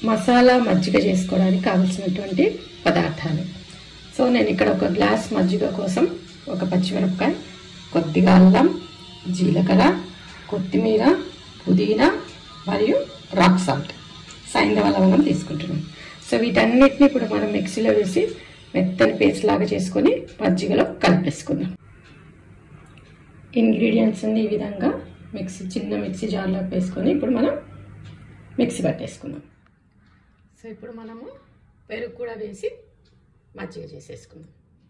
మసాలా మజ్జిగ చేసుకోవడానికి కావలసినటువంటి పదార్థాలు సో నేను ఇక్కడ ఒక గ్లాస్ మజ్జిగ కోసం ఒక పచ్చిమిరపకాయ కొద్దిగా అల్లం జీలకర్ర కొత్తిమీర పుదీనా మరియు రాక్ సాల్ట్ సైంధవ లవంగం తీసుకుంటున్నాం సో వీటన్నిటిని ఇప్పుడు మనం మిక్సీలో వేసి మెత్తని పేస్ట్ లాగా చేసుకొని మజ్జిగలో కలిపేసుకుందాం ఇంగ్రీడియంట్స్ అన్ని ఈ విధంగా మిక్సీ చిన్న మిక్సీ జార్లో వేసుకొని ఇప్పుడు మనం మిక్సీ పట్టేసుకుందాం సో ఇప్పుడు మనము పెరుగు కూడా వేసి మజ్జిగ చేసేసుకుందాం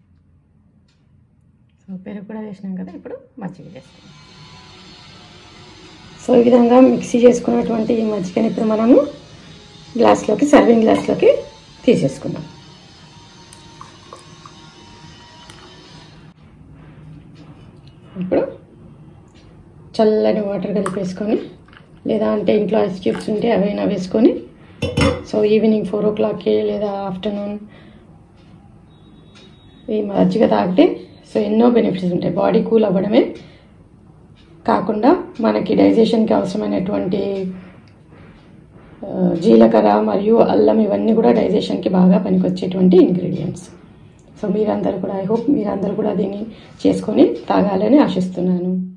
సో పెరుగు కూడా వేసినాం కదా ఇప్పుడు మజ్జిగ చేసుకుందాం సో ఈ విధంగా మిక్సీ చేసుకున్నటువంటి ఈ మజ్జిగని ఇప్పుడు మనము గ్లాస్లోకి సర్వింగ్ గ్లాస్లోకి తీసేసుకుందాం ఇప్పుడు చల్లని వాటర్ కలిపేసుకొని లేదా అంటే ఇంట్లో ఐస్ క్యూబ్స్ ఉంటే అవైనా వేసుకొని సో ఈవినింగ్ ఫోర్ ఓ క్లాక్కి లేదా ఆఫ్టర్నూన్ ఈ మజ్జిగ తాగితే సో ఎన్నో బెనిఫిట్స్ ఉంటాయి బాడీ కూల్ అవ్వడమే కాకుండా మనకి డైజెషన్కి అవసరమైనటువంటి ఆ, జీలకర్ర మరియు అల్లం ఇవన్నీ కూడా డైజెషన్కి బాగా పనికొచ్చేటువంటి ఇంగ్రీడియంట్స్ సో మీరందరూ కూడా ఐ హోప్ మీరందరూ కూడా దీన్ని చేసుకొని తాగాలని ఆశిస్తున్నాను